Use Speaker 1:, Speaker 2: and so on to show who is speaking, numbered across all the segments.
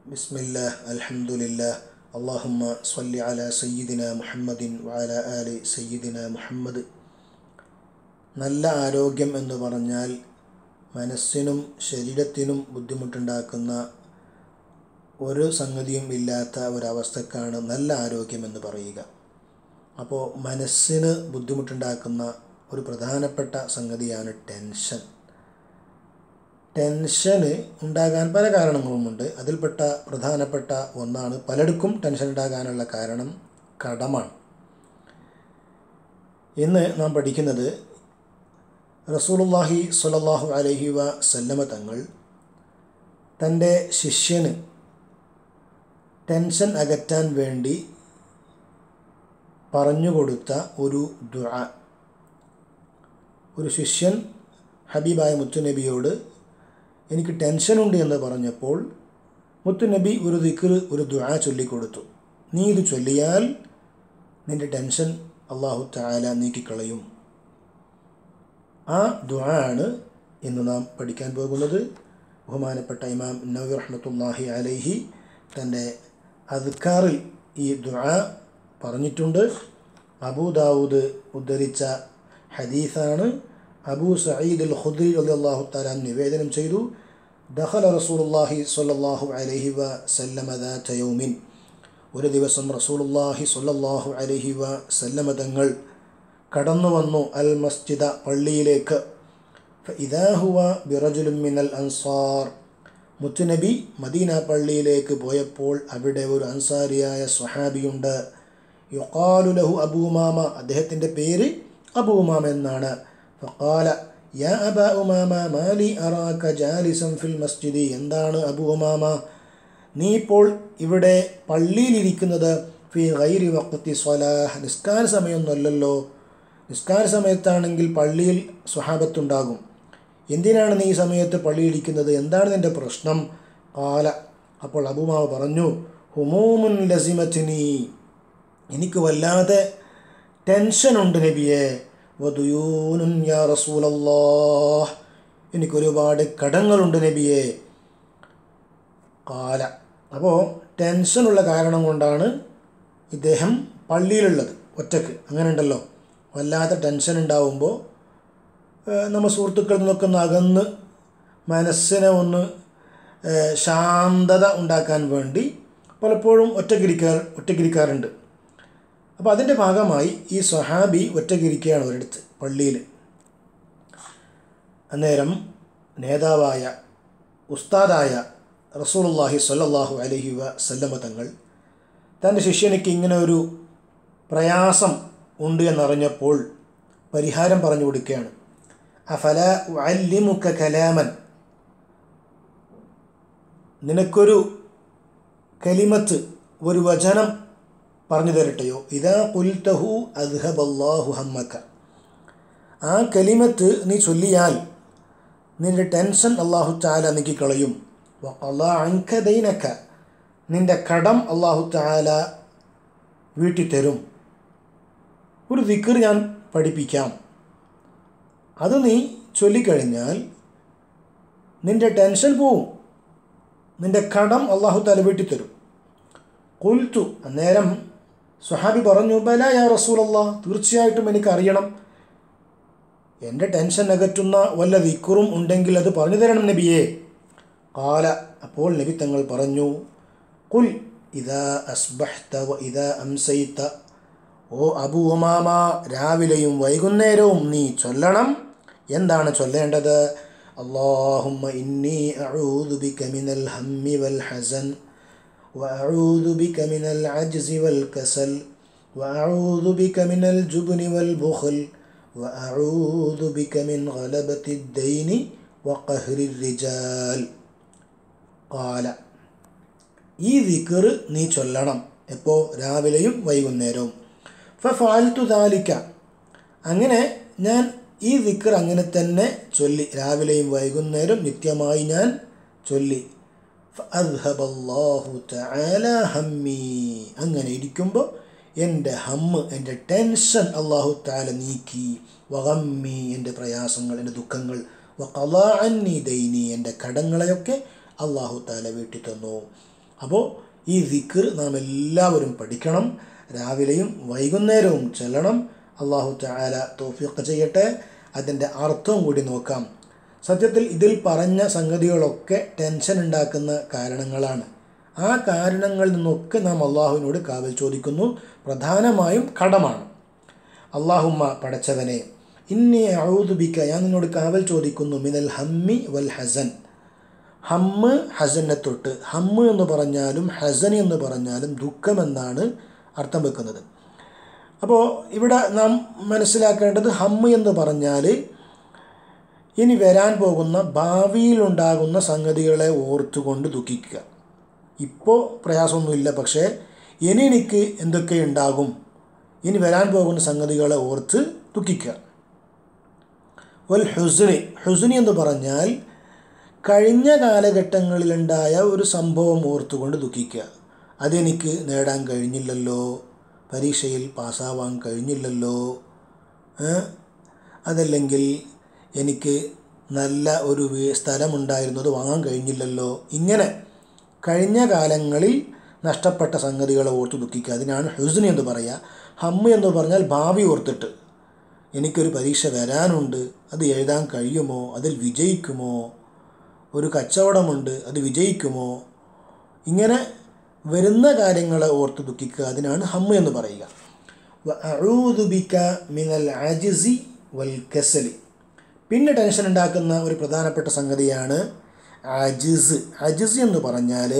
Speaker 1: بسم الله الحمد لله اللهم صل على سيدنا محمد وعلى آل سيدنا മുഹമ്മദ് നല്ല ആരോഗ്യം എന്ന് പറഞ്ഞാൽ മനസ്സിനും ശരീരത്തിനും ബുദ്ധിമുട്ടുണ്ടാക്കുന്ന ഒരു സംഗതിയും ഇല്ലാത്ത ഒരവസ്ഥക്കാണ് നല്ല ആരോഗ്യം എന്ന് പറയുക അപ്പോൾ മനസ്സിന് ബുദ്ധിമുട്ടുണ്ടാക്കുന്ന ഒരു പ്രധാനപ്പെട്ട സംഗതിയാണ് ടെൻഷൻ ടെൻഷന് ഉണ്ടാകാൻ പല കാരണങ്ങളുമുണ്ട് അതിൽപ്പെട്ട പ്രധാനപ്പെട്ട ഒന്നാണ് പലർക്കും ടെൻഷൻ ഉണ്ടാകാനുള്ള കാരണം കടമാണ് ഇന്ന് നാം പഠിക്കുന്നത് റസൂലുള്ളാഹി സ്വല്ലല്ലാഹു അലൈഹി വ സല്ലമ തങ്ങൾ തൻ്റെ ശിഷ്യന് ടെൻഷൻ അകറ്റാൻ വേണ്ടി പറഞ്ഞുകൊടുത്ത ഒരു ദുആ ഒരു ശിഷ്യൻ ഹബീബായ മുത്തുനബിയോട് എനിക്ക് ടെൻഷനുണ്ട് എന്ന് പറഞ്ഞപ്പോൾ മുത്തുനബി ഒരു ദിക്ർ ഒരു ദുആ ചൊല്ലിക്കൊടുത്തു നീ ഇത് ചൊല്ലിയാൽ നിന്റെ ടെൻഷൻ അള്ളാഹു താല നീക്കിക്കളയും ആ ദുആ ആണ് ഇന്ന് നാം പഠിക്കാൻ പോകുന്നത് ബഹുമാനപ്പെട്ട ഇമാം നബി റഹ്മത്തുല്ലാഹി അലൈഹി തൻ്റെ അദ്ക്കാറിൽ ഈ ദുആ പറഞ്ഞിട്ടുണ്ട് അബൂദാവൂദ് ഉദ്ധരിച്ച ഹദീസാണ് അബൂ സഈദ് അൽ ഖുദ്രി റളിയല്ലാഹു തആല നിവേദനം ചെയ്തു ദഖല റസൂലുള്ളാഹി സ്വല്ലല്ലാഹു അലൈഹി വ സല്ലമ ദാത യൗമിൻ ഒരു ദിവസം റസൂലുള്ളാഹി സ്വല്ലല്ലാഹു അലൈഹി വ സല്ലമ തങ്ങൾ കടന്നു വന്നു അൽ മസ്ജിദ പള്ളിയിലേക്ക് ഫഇദാ ഹുവ ബിറജുലും മിനൽ അൻസാർ മുത്തുനബി മദീന പള്ളിയിലേക്ക് പോയപ്പോൾ അവിടെ ഒരു അൻസാരിയായ സ്വഹാബിയുണ്ട് യുഖാലു ലഹു അബൂമാമ അദ്ദേഹത്തിൻ്റെ പേര് അബൂമാമ എന്നാണ് ഫഖാല യാ അബ ഉമാമ മാലി അറാക്ക ജാലിസം ഫിൽ മസ്ജിദി എന്താണ് അബു ഉമാമ നീ ഇപ്പോൾ ഇവിടെ പള്ളിയിലിരിക്കുന്നത് ഫി ഗൈരി വഖത്തി സ്വലാഹ് നിസ്കാര സമയമൊന്നുമല്ലല്ലോ നിസ്കാര സമയത്താണെങ്കിൽ പള്ളിയിൽ സ്വഹാബത്തുണ്ടാകും എന്തിനാണ് നീ ഈ സമയത്ത് പള്ളിയിലിരിക്കുന്നത് എന്താണ് നിൻ്റെ പ്രശ്നം കാല അപ്പോൾ അബുമാവ് പറഞ്ഞു ഹുമൂമുൻ ലസിമത്തിനി എനിക്ക് വല്ലാതെ ടെൻഷനുണ്ട് നബിയെ വധുയൂനുൻ യാ റസൂലല്ലാഹ് എനിക്കൊരുപാട് കടങ്ങളുണ്ട് നബിയെ കാല അപ്പോൾ ടെൻഷനുള്ള കാരണം കൊണ്ടാണ് ഇദ്ദേഹം പള്ളിയിലുള്ളത് ഒറ്റക്ക് അങ്ങനെ ഉണ്ടല്ലോ വല്ലാത്ത ടെൻഷൻ ഉണ്ടാവുമ്പോൾ നമ്മൾ സുഹൃത്തുക്കളിൽ നിന്നൊക്കെ ഒന്ന് അകന്ന് മനസ്സിനെ ഒന്ന് ശാന്തത ഉണ്ടാക്കാൻ വേണ്ടി പലപ്പോഴും ഒറ്റക്കിരിക്കാർ ഒറ്റക്കിരിക്കാറുണ്ട് അപ്പോൾ അതിൻ്റെ ഭാഗമായി ഈ സ്വഹാബി ഒറ്റക്കിരിക്കുകയാണ് ഒരിടത്ത് പള്ളിയിൽ അന്നേരം നേതാവായ ഉസ്താദായ റസൂലുള്ളാഹി സ്വല്ലല്ലാഹു അലൈഹി വ സല്ലമ തങ്ങൾ തൻ്റെ ശിഷ്യനിക്ക് ഇങ്ങനെ ഒരു പ്രയാസം ഉണ്ട് എന്നറിഞ്ഞപ്പോൾ പരിഹാരം പറഞ്ഞു കൊടുക്കുകയാണ് അഫല അല്ലിമുക്ക കലാമൻ നിനക്കൊരു കലിമത്ത് ഒരു വചനം പറഞ്ഞു തരട്ടെയോ ഇതാ കുൽത്തഹു അദ്ഹബല്ലാഹു ഹമ്മക്ക ആ കലിമത്ത് നീ ചൊല്ലിയാൽ നിന്റെ ടെൻഷൻ അള്ളാഹു താല നീക്കിക്കളയും അങ്കദൈനക്ക നിന്റെ കടം അള്ളാഹു താല വീട്ടി തരും ഒരു ദിക്കർ ഞാൻ പഠിപ്പിക്കാം അത് നീ ചൊല്ലിക്കഴിഞ്ഞാൽ നിന്റെ ടെൻഷൻ പോവും നിന്റെ കടം അള്ളാഹു താല വീട്ടി തരും കൊൽത്തു അന്നേരം സുഹാബി പറഞ്ഞു ബല യാ റസൂലല്ല തീർച്ചയായിട്ടും എനിക്കറിയണം എൻ്റെ ടെൻഷൻ അകറ്റുന്ന വല്ല വിക്കുറും ഉണ്ടെങ്കിൽ അത് പറഞ്ഞു തരണം നബിയെ കാല അപ്പോൾ നബി തങ്ങൾ പറഞ്ഞു കുൽ ഇതാ അസ്ബഹ്ത വ ഇതാ അംസൈത്ത ഓ അബു ഉമാമ രാവിലെയും വൈകുന്നേരവും നീ ചൊല്ലണം എന്താണ് ചൊല്ലേണ്ടത് അള്ളാഹുമ്മ ഇന്നി അഊദു ബിക മിനൽ ഹമ്മി വൽ ഹസൻ وأعوذ بك من العجز والكسل وأعوذ بك من الجبن والبخل وأعوذ بك من غلبة الدين وقهر الرجال قال ഈ ദിക്കർ നീ ചൊല്ലണം എപ്പോൾ രാവിലെയും വൈകുന്നേരവും ഫാൽത്തു താലിക്ക അങ്ങനെ ഞാൻ ഈ ദിക്കർ അങ്ങനെ തന്നെ ചൊല്ലി രാവിലെയും വൈകുന്നേരം നിത്യമായി ഞാൻ ചൊല്ലി അദ്ഹബല്ലാഹു തആല ഹമ്മി അങ്ങനെ ഇരിക്കുമ്പോൾ എൻ്റെ ഹമ്മ് എൻ്റെ ടെൻഷൻ അള്ളാഹു താല നീക്കി വഹമ്മി എൻ്റെ പ്രയാസങ്ങൾ എൻ്റെ ദുഃഖങ്ങൾ വഖലാഅന്നി ദൈനി എൻ്റെ കടങ്ങളെയൊക്കെ അള്ളാഹു താല വീട്ടി തന്നു അപ്പോൾ ഈ ദിക്ർ നാം എല്ലാവരും പഠിക്കണം രാവിലെയും വൈകുന്നേരവും ചെല്ലണം അള്ളാഹു താല തോഫിയൊക്കെ ചെയ്യട്ടെ അതിൻ്റെ അർത്ഥവും കൂടി നോക്കാം സത്യത്തിൽ ഇതിൽ പറഞ്ഞ സംഗതികളൊക്കെ ടെൻഷൻ ഉണ്ടാക്കുന്ന കാരണങ്ങളാണ് ആ കാരണങ്ങളിൽ നിന്നൊക്കെ നാം അള്ളാഹുവിനോട് കാവൽ ചോദിക്കുന്നു പ്രധാനമായും കടമാണ് അള്ളാഹുമ്മ പടച്ചവനെ ഇന്നി ഔദുബിക്ക ഞാൻ നിന്നോട് കാവൽ ചോദിക്കുന്നു മിനൽ ഹമ്മി വൽ ഹസൻ ഹമ്മ് ഹസനെ തൊട്ട് ഹമ്മ് എന്ന് പറഞ്ഞാലും ഹസൻ എന്ന് പറഞ്ഞാലും ദുഃഖമെന്നാണ് അർത്ഥം വെക്കുന്നത് അപ്പോൾ ഇവിടെ നാം മനസ്സിലാക്കേണ്ടത് ഹമ്മ് എന്ന് പറഞ്ഞാൽ ഇനി വരാൻ പോകുന്ന ഭാവിയിലുണ്ടാകുന്ന സംഗതികളെ ഓർത്തുകൊണ്ട് ദുഃഖിക്കുക ഇപ്പോൾ പ്രയാസമൊന്നുമില്ല പക്ഷേ ഇനി എനിക്ക് എന്തൊക്കെ ഉണ്ടാകും ഇനി വരാൻ പോകുന്ന സംഗതികളെ ഓർത്ത് ദുഃഖിക്കുക വൽ ഹുസ്നി ഹുസ്നി എന്ന് പറഞ്ഞാൽ കഴിഞ്ഞ കാലഘട്ടങ്ങളിലുണ്ടായ ഒരു സംഭവം ഓർത്തുകൊണ്ട് ദുഃഖിക്കുക അതെനിക്ക് നേടാൻ കഴിഞ്ഞില്ലല്ലോ പരീക്ഷയിൽ പാസ്സാവാൻ കഴിഞ്ഞില്ലല്ലോ ഏ? അതല്ലെങ്കിൽ എനിക്ക് നല്ല ഒരു വീ- സ്ഥലമുണ്ടായിരുന്നു അത് വാങ്ങാൻ കഴിഞ്ഞില്ലല്ലോ ഇങ്ങനെ കഴിഞ്ഞ കാലങ്ങളിൽ നഷ്ടപ്പെട്ട സംഗതികളെ ഓർത്ത് ദുഃഖിക്കുക അതിനാണ് ഹുസ്നി എന്ന് പറയുക ഹമ്മ് എന്ന് പറഞ്ഞാൽ ഭാവി ഓർത്തിട്ട് എനിക്കൊരു പരീക്ഷ വരാനുണ്ട് അത് എഴുതാൻ കഴിയുമോ അതിൽ വിജയിക്കുമോ ഒരു കച്ചവടമുണ്ട് അത് വിജയിക്കുമോ ഇങ്ങനെ വരുന്ന കാര്യങ്ങളെ ഓർത്ത് ദുഃഖിക്കുക അതിനാണ് ഹമ്മ് എന്ന് പറയുക വ അഊദു ബിക മിനൽ അജിസി വൽ കസലി പിന്നെ ടെൻഷൻ ഉണ്ടാക്കുന്ന ഒരു പ്രധാനപ്പെട്ട സംഗതിയാണ് അജിസ് അജിസ് എന്ന് പറഞ്ഞാൽ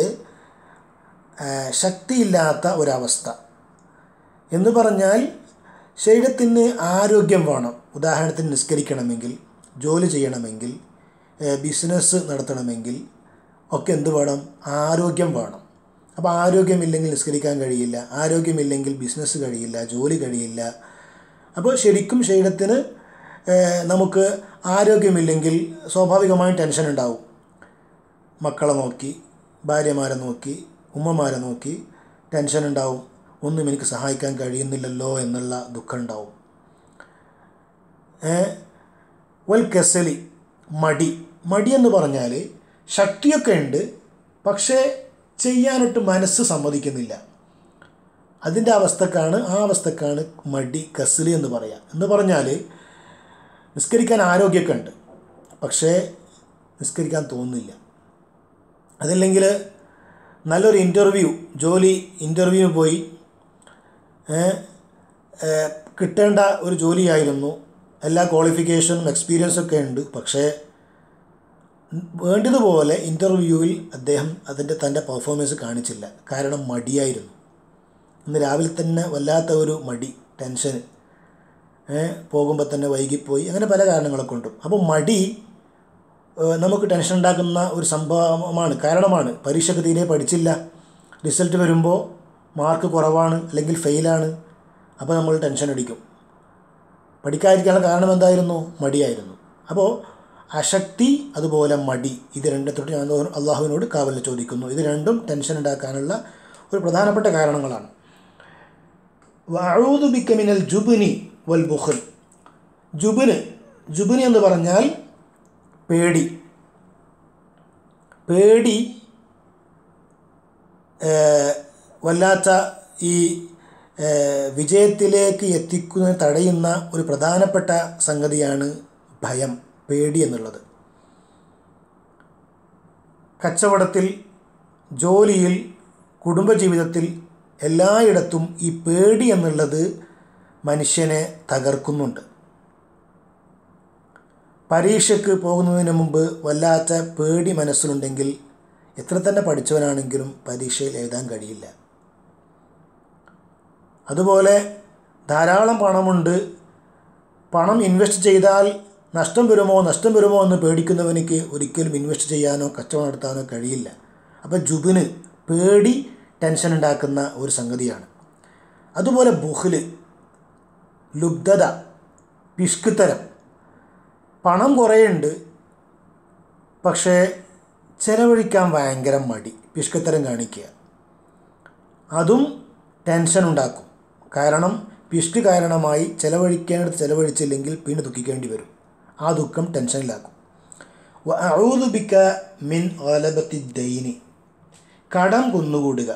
Speaker 1: ആ, ശക്തിയില്ലാത്ത ഒരവസ്ഥ എന്ന് പറഞ്ഞാൽ ശരീരത്തിന് ആരോഗ്യം വേണം ഉദാഹരണത്തിന് നിസ്കരിക്കണമെങ്കിൽ ജോലി ചെയ്യണമെങ്കിൽ ഏ, ബിസിനസ് നടത്തണമെങ്കിൽ ഒക്കെ എന്ത് വേണം ആരോഗ്യം വേണം അപ്പോൾ ആരോഗ്യമില്ലെങ്കിൽ നിസ്കരിക്കാൻ കഴിയില്ല ആരോഗ്യമില്ലെങ്കിൽ ബിസിനസ് കഴിയില്ല ജോലി കഴിയില്ല അപ്പോൾ ശരിക്കും ശരീരത്തിന് ഏ, നമുക്ക് ആരോഗ്യമില്ലെങ്കിൽ സ്വാഭാവികമായും ടെൻഷൻ ഉണ്ടാവും മക്കളെ നോക്കി ഭാര്യമാരെ നോക്കി ഉമ്മമാരെ നോക്കി ടെൻഷൻ ഉണ്ടാവും ഒന്നും എനിക്ക് സഹായിക്കാൻ കഴിയുന്നില്ലല്ലോ എന്നുള്ള ദുഃഖം ഉണ്ടാവും ഏ, വൽ കസലി മടി മടി എന്ന് പറഞ്ഞാൽ ശക്തിയൊക്കെ ഉണ്ട് പക്ഷേ ചെയ്യാനൊട്ട് മനസ്സ് സമ്മതിക്കുന്നില്ല അതിൻ്റെ അവസ്ഥക്കാണ് ആ അവസ്ഥക്കാണ് മടി കസലി എന്ന് പറയാം എന്ന് പറഞ്ഞാൽ നിസ്കരിക്കാൻ ആരോഗ്യമൊക്കെ ഉണ്ട് പക്ഷേ നിസ്കരിക്കാൻ തോന്നുന്നില്ല അതല്ലെങ്കിൽ നല്ലൊരു ഇൻ്റർവ്യൂ ജോലി ഇൻ്റർവ്യൂ പോയി ഏ, ഏ, കിട്ടേണ്ട ഒരു ജോലിയായിരുന്നു എല്ലാ ക്വാളിഫിക്കേഷനും എക്സ്പീരിയൻസും ഒക്കെ ഉണ്ട് പക്ഷേ വേണ്ടതുപോലെ ഇൻ്റർവ്യൂവിൽ അദ്ദേഹം അതിൻ്റെ തൻ്റെ പെർഫോമൻസ് കാണിച്ചില്ല കാരണം മടിയായിരുന്നു ഇന്ന് രാവിലെ തന്നെ വല്ലാത്ത ഒരു മടി ടെൻഷൻ പോകുമ്പോൾ തന്നെ വൈകിപ്പോയി അങ്ങനെ പല കാരണങ്ങളൊക്കെ ഉണ്ട് അപ്പോൾ മടി ഏഹ്, നമുക്ക് ടെൻഷൻ ഉണ്ടാക്കുന്ന ഒരു സംഭവമാണ് കാരണമാണ് പരീക്ഷയ്ക്ക് തീരെ പഠിച്ചില്ല റിസൾട്ട് വരുമ്പോൾ മാർക്ക് കുറവാണ് അല്ലെങ്കിൽ ഫെയിലാണ് അപ്പോൾ നമ്മൾ ടെൻഷൻ അടിക്കും പഠിക്കാതിരിക്കാനുള്ള കാരണം എന്തായിരുന്നു മടിയായിരുന്നു അപ്പോൾ അശക്തി അതുപോലെ മടി ഇത് രണ്ടത്തോട്ട് ഞാൻ അള്ളാഹുവിനോട് കാവൽ ചോദിക്കുന്നു ഇത് രണ്ടും ടെൻഷൻ ഉണ്ടാക്കാനുള്ള ഒരു പ്രധാനപ്പെട്ട കാരണങ്ങളാണ് വഅൂദു ബിക മിനൽ ജുബ്നി വൽ ബുഖൽ ജുബിന് ജുബിന് എന്ന് പറഞ്ഞാൽ പേടി പേടി ഏഹ്, വല്ലാത്ത ഈ ഏഹ്, വിജയത്തിലേക്ക് എത്തിക്കുന്ന തടയുന്ന ഒരു പ്രധാനപ്പെട്ട സംഗതിയാണ് ഭയം പേടി എന്നുള്ളത് കച്ചവടത്തിൽ ജോലിയിൽ കുടുംബജീവിതത്തിൽ എല്ലായിടത്തും ഈ പേടി എന്നുള്ളത് മനുഷ്യനെ തകർക്കുന്നുണ്ട് പരീക്ഷയ്ക്ക് പോകുന്നതിന് മുമ്പ് വല്ലാത്ത പേടി മനസ്സിലുണ്ടെങ്കിൽ എത്ര തന്നെ പഠിച്ചവനാണെങ്കിലും പരീക്ഷയിൽ എഴുതാൻ കഴിയില്ല അതുപോലെ ധാരാളം പണമുണ്ട് പണം ഇൻവെസ്റ്റ് ചെയ്താൽ നഷ്ടം വരുമോ നഷ്ടം വരുമോ എന്ന് പേടിക്കുന്നവനിക്ക് ഒരിക്കലും ഇൻവെസ്റ്റ് ചെയ്യാനോ കച്ചവടം നടത്താനോ കഴിയില്ല അപ്പോൾ ജുബിന് പേടി ടെൻഷൻ ഉണ്ടാക്കുന്ന ഒരു സംഗതിയാണ് അതുപോലെ ബുഹ്ല് ലുബ്ധത പിഷ്കുത്തരം പണം കുറേയുണ്ട് പക്ഷേ ചിലവഴിക്കാൻ ഭയങ്കര മടി പിഷ്കത്തരം കാണിക്കുക അതും ടെൻഷൻ ഉണ്ടാക്കും കാരണം പിഷ്ക് കാരണമായി ചിലവഴിക്കേണ്ടത് ചിലവഴിച്ചില്ലെങ്കിൽ പിന്നെ ദുഃഖിക്കേണ്ടി വരും ആ ദുഃഖം ടെൻഷനിലാക്കും വഅഊദു ബിക മിൻ ഗലബത്തി ദൈനി കടം കുന്നുകൂടുക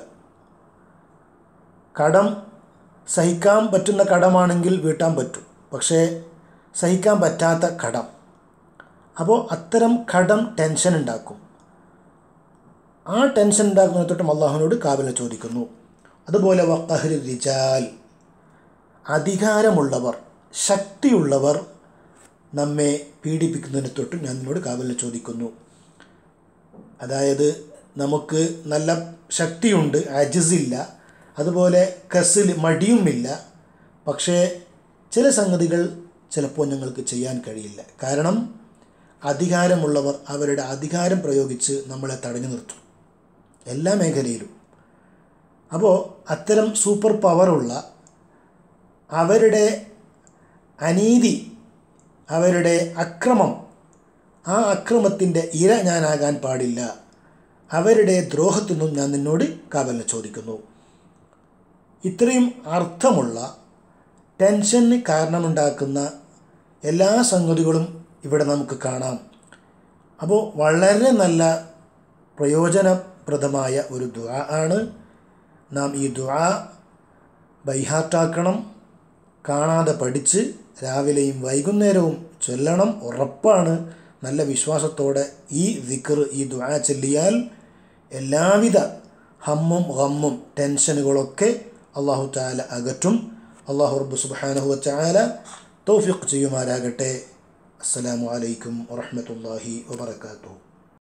Speaker 1: കടം സഹിക്കാൻ പറ്റുന്ന കടമാണെങ്കിൽ വീട്ടാൻ പറ്റും പക്ഷേ സഹിക്കാൻ പറ്റാത്ത കടം അപ്പോൾ അത്തരം കടം ടെൻഷൻ ഉണ്ടാക്കും ആ ടെൻഷൻ ഉണ്ടാക്കുന്ന തൊട്ടും അള്ളാഹുവിനോട് കാവല ചോദിക്കുന്നു അതുപോലെ വക്കഹരി റിജാൽ അധികാരമുള്ളവർ ശക്തിയുള്ളവർ നമ്മെ പീഡിപ്പിക്കുന്നതിന് തൊട്ടും ഞാൻ നിന്നോട് കാവല ചോദിക്കുന്നു അതായത് നമുക്ക് നല്ല ശക്തിയുണ്ട് അജിസില്ല അതുപോലെ കസിൽ മടിയുമില്ല പക്ഷേ ചില സംഗതികൾ ചിലപ്പോൾ ഞങ്ങൾക്ക് ചെയ്യാൻ കഴിയില്ല കാരണം അധികാരമുള്ളവർ അവരുടെ അധികാരം പ്രയോഗിച്ച് നമ്മളെ തടഞ്ഞു നിർത്തും എല്ലാ മേഖലയിലും അപ്പോൾ അത്തരം സൂപ്പർ പവറുള്ള അവരുടെ അനീതി അവരുടെ അക്രമം ആ അക്രമത്തിൻ്റെ ഇര ഞാനാകാൻ പാടില്ല അവരുടെ ദ്രോഹത്തിൽ നിന്നും ഞാൻ നിന്നോട് കാവല ചോദിക്കുന്നു ഇത്രയും അർത്ഥമുള്ള ടെൻഷന് കാരണമുണ്ടാക്കുന്ന എല്ലാ സംഗതികളും ഇവിടെ നമുക്ക് കാണാം അപ്പോൾ വളരെ നല്ല പ്രയോജനപ്രദമായ ഒരു ദുആ ആണ് നാം ഈ ദുആ ബൈഹാർട്ടാക്കണം കാണാതെ പഠിച്ച് രാവിലെയും വൈകുന്നേരവും ചൊല്ലണം ഉറപ്പാണ് നല്ല വിശ്വാസത്തോടെ ഈ ദിക്ർ ഈ ദുആ ചൊല്ലിയാൽ എല്ലാവിധ ഹമ്മും ഹമ്മും ടെൻഷനുകളൊക്കെ അള്ളാഹു താല അകറ്റും അള്ളാഹു റബ്ബ് സുബ്ഹാനഹു വതആല തൗഫീഖ് ചെയ്യുമാരാകട്ടെ അസ്സലാമു അലൈക്കും വറഹ്മത്തുള്ളാഹി വബറകാതുഹു